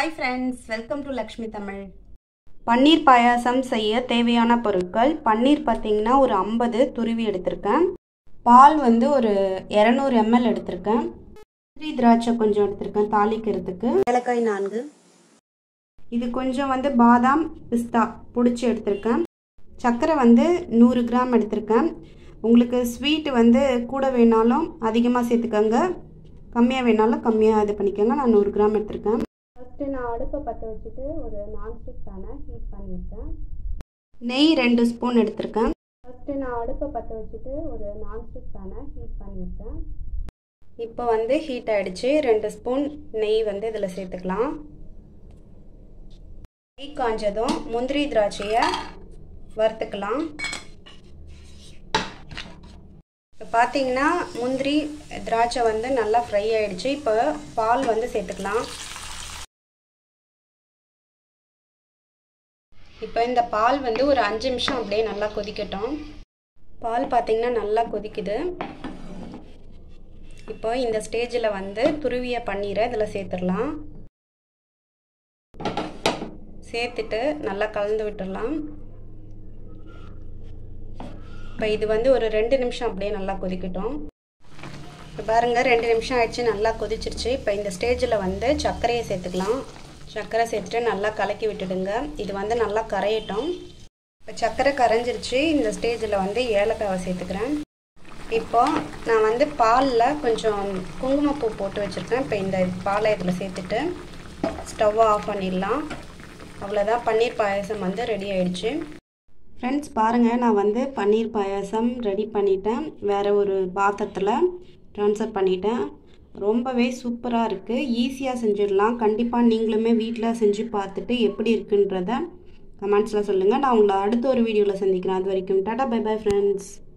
hi friends welcome to Lakshmi Tamil paneer payasam செய்ய தேவையான பொருட்கள் பன்னீர் பார்த்தீங்கன்னா ஒரு ஐம்பது துருவி எடுத்திருக்கேன் பால் வந்து ஒரு இரநூறு எம்எல் எடுத்திருக்கேன் முந்திரி திராட்சை கொஞ்சம் எடுத்திருக்கேன் தாளிக்கிறதுக்கு ஏலக்காய் நான்கு இது கொஞ்சம் வந்து பாதாம் பிஸ்தா பிடிச்சி எடுத்திருக்கேன் சர்க்கரை வந்து நூறு கிராம் எடுத்திருக்கேன் உங்களுக்கு ஸ்வீட் வந்து கூட வேணாலும் அதிகமாக சேர்த்துக்கோங்க கம்மியாக வேணாலும் கம்மியாக இது பண்ணிக்கோங்க நான் நூறு கிராம் எடுத்திருக்கேன் ஃபஸ்ட்டு நான் அடுப்பை பற்ற வச்சுட்டு ஒரு நான்ஸ்டிக் பேனை ஹீட் பண்ணியிருக்கேன் நெய் ரெண்டு ஸ்பூன் எடுத்திருக்கேன் ஃபஸ்ட்டு நான் அடுப்பை பற்ற வச்சுட்டு ஒரு நான்ஸ்டிக் பேனை ஹீட் பண்ணியிருக்கேன் இப்போ வந்து ஹீட் ஆகிடுச்சு ரெண்டு ஸ்பூன் நெய் வந்து இதில் சேர்த்துக்கலாம் நெய் காஞ்சதும் முந்திரி திராட்சையை வறுத்துக்கலாம் இப்போ பார்த்தீங்கன்னா முந்திரி திராட்சை வந்து நல்லா ஃப்ரை ஆகிடுச்சு இப்போ பால் வந்து சேர்த்துக்கலாம் இப்போ இந்த பால் வந்து ஒரு அஞ்சு நிமிஷம் அப்படியே நல்லா கொதிக்கட்டும் பால் பார்த்தீங்கன்னா நல்லா கொதிக்குது இப்போ இந்த ஸ்டேஜில் வந்து துருவிய பன்னீரை இதில் சேர்த்துடலாம் சேர்த்துட்டு நல்லா கலந்து விட்டுடலாம் இப்போ இது வந்து ஒரு ரெண்டு நிமிஷம் அப்படியே நல்லா கொதிக்கட்டும் இப்போ பாருங்கள் ரெண்டு நிமிஷம் ஆயிடுச்சு நல்லா கொதிச்சிருச்சு இப்போ இந்த ஸ்டேஜில் வந்து சர்க்கரையை சேர்த்துக்கலாம் சர்க்கரை சேர்த்துட்டு நல்லா கலக்கி விட்டுடுங்க இது வந்து நல்லா கரையட்டும் இப்போ சர்க்கரை கரைஞ்சிருச்சு இந்த ஸ்டேஜில் வந்து ஏலக்காவை சேர்த்துக்கிறேன் இப்போ நான் வந்து பாலில் கொஞ்சம் குங்குமப்பூ போட்டு வச்சுருக்கேன் இப்போ இந்த பாலை இதில் சேர்த்துட்டு ஸ்டவ்வை ஆஃப் பண்ணிடலாம் அவ்வளோதான் பன்னீர் பாயாசம் வந்து ரெடி ஆயிடுச்சு ஃப்ரெண்ட்ஸ் பாருங்கள் நான் வந்து பன்னீர் பாயாசம் ரெடி பண்ணிட்டேன் வேறு ஒரு பாத்திரத்தில் ட்ரான்ஸ்ஃபர் பண்ணிட்டேன் ரொம்பவே சூப்பராக இருக்குது ஈஸியாக செஞ்சிடலாம் கண்டிப்பாக நீங்களுமே வீட்டில் செஞ்சு பார்த்துட்டு எப்படி இருக்குன்றத கமெண்ட்ஸில் சொல்லுங்கள் நான் உங்களை அடுத்த ஒரு வீடியோவில் சந்திக்கிறேன் அது வரைக்கும் டாடா பை பை ஃப்ரெண்ட்ஸ்